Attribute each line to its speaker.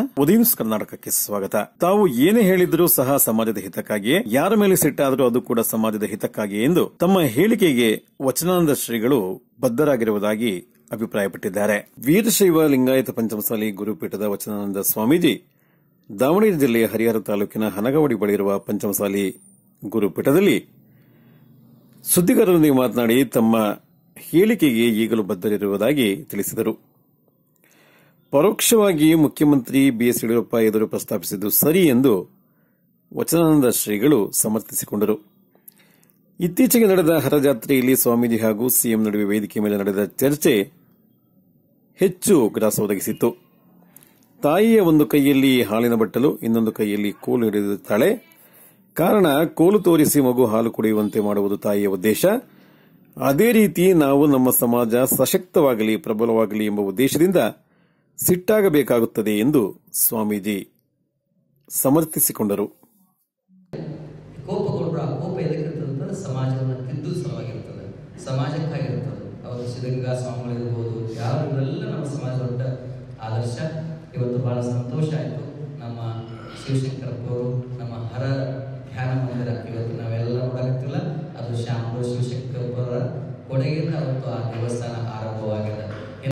Speaker 1: ಉದಯನ್ಸ್ ಕರ್ನಾಟಕಕ್ಕೆ ಸ್ವಾಗತ ತಾವು ಏನೇ ಹೇಳಿದರೂ ಸಹ ಸಮಾಜದ ಹಿತಕ್ಕಾಗಿಯೇ ಯಾರ ಮೇಲೆ ಸಿಟ್ಟಾದರೂ ಅದು ಕೂಡ ಸಮಾಜದ ಹಿತಕ್ಕಾಗಿ ಎಂದು ತಮ್ಮ ಹೇಳಿಕೆಗೆ ವಚನಾನಂದ ಶ್ರೀಗಳು ಬದ್ಧರಾಗಿರುವುದಾಗಿ ಅಭಿಪ್ರಾಯಪಟ್ಟಿದ್ದಾರೆ ವೀರಶೈವ ಲಿಂಗಾಯತ ಪಂಚಮಸಾಲಿ ಗುರುಪೀಠದ ವಚನಾನಂದ ಸ್ವಾಮೀಜಿ ದಾವಣಗೆರೆ ಜಿಲ್ಲೆಯ ಹರಿಹರ ತಾಲೂಕಿನ ಹನಗವಡಿ ಬಳಿ ಇರುವ ಪಂಚಮಸಾಲಿ ಗುರುಪೀಠದಲ್ಲಿ ಸುದ್ದಿಗಾರರೊಂದಿಗೆ ಮಾತನಾಡಿ ತಮ್ಮ ಹೇಳಿಕೆಗೆ ಈಗಲೂ ಬದ್ಧರಿರುವುದಾಗಿ ತಿಳಿಸಿದರು ಪರೋಕ್ಷವಾಗಿ ಮುಖ್ಯಮಂತ್ರಿ ಬಿಎಸ್ ಯಡಿಯೂರಪ್ಪ ಎದುರು ಪ್ರಸ್ತಾಪಿಸಿದ್ದು ಸರಿ ಎಂದು ವಚನಾನಂದ ಶ್ರೀಗಳು ಸಮರ್ಥಿಸಿಕೊಂಡರು ಇತ್ತೀಚೆಗೆ ನಡೆದ ಹರಜಾತ್ರೆಯಲ್ಲಿ ಸ್ವಾಮೀಜಿ ಹಾಗೂ ಸಿಎಂ ನಡುವೆ ವೇದಿಕೆ ಮೇಲೆ ನಡೆದ ಚರ್ಚೆ ಹೆಚ್ಚು ಗ್ರಾಸ ಒದಗಿಸಿತ್ತು ತಾಯಿಯ ಒಂದು ಕೈಯಲ್ಲಿ ಹಾಲಿನ ಬಟ್ಟಲು ಇನ್ನೊಂದು ಕೈಯಲ್ಲಿ ಕೋಲು ಹಿಡಿದಿರುತ್ತಾಳೆ ಕಾರಣ ಕೋಲು ತೋರಿಸಿ ಮಗು ಹಾಲು ಕುಡಿಯುವಂತೆ ಮಾಡುವುದು ತಾಯಿಯ ಉದ್ದೇಶ ಅದೇ ರೀತಿ ನಾವು ನಮ್ಮ ಸಮಾಜ ಸಶಕ್ತವಾಗಲಿ ಪ್ರಬಲವಾಗಲಿ ಎಂಬ ಉದ್ದೇಶದಿಂದ ಸಿಟ್ಟಾಗಬೇಕಾಗುತ್ತದೆ ಎಂದು ಸ್ವಾಮೀಜಿ ಸಮರ್ಥಿಸಿಕೊಂಡರು
Speaker 2: ಕೋಪಗೊಂಡ್ರು ಆ ಕೋಪ ಎದಕ್ಕಿರ್ತದೆ ಸಮಾಜವನ್ನು ತಿದ್ದು ಸಲುವಾಗಿರ್ತದೆ ಸಮಾಜಕ್ಕಾಗಿರ್ತದೆ ಅವರು ಸಿದ್ಧಗಂಗಾ ಸ್ವಾಮಿಗಳಿರ್ಬೋದು ಯಾರು ಇವರೆಲ್ಲ ನಮ್ಮ ಸಮಾಜ ದೊಡ್ಡ ಆದರ್ಶ ಇವತ್ತು ಬಹಳ ಸಂತೋಷ ಆಯಿತು ನಮ್ಮ ಶಿವಶಂಕರಪ್ಪವರು ನಮ್ಮ ಹರ ಧ್ಯಾನ ಮಂದಿರ ಇವತ್ತು ನಾವೆಲ್ಲ ನೋಡಕತ್ತಿಲ್ಲ ಅದು ಶ್ಯಾಮರು ಶಿವಶಂಕರಪ್ಪರ ಕೊಡುಗೆಯಿಂದ ಅವತ್ತು ಆ ದೇವಸ್ಥಾನ ಆರಂಭವಾಗಿದೆ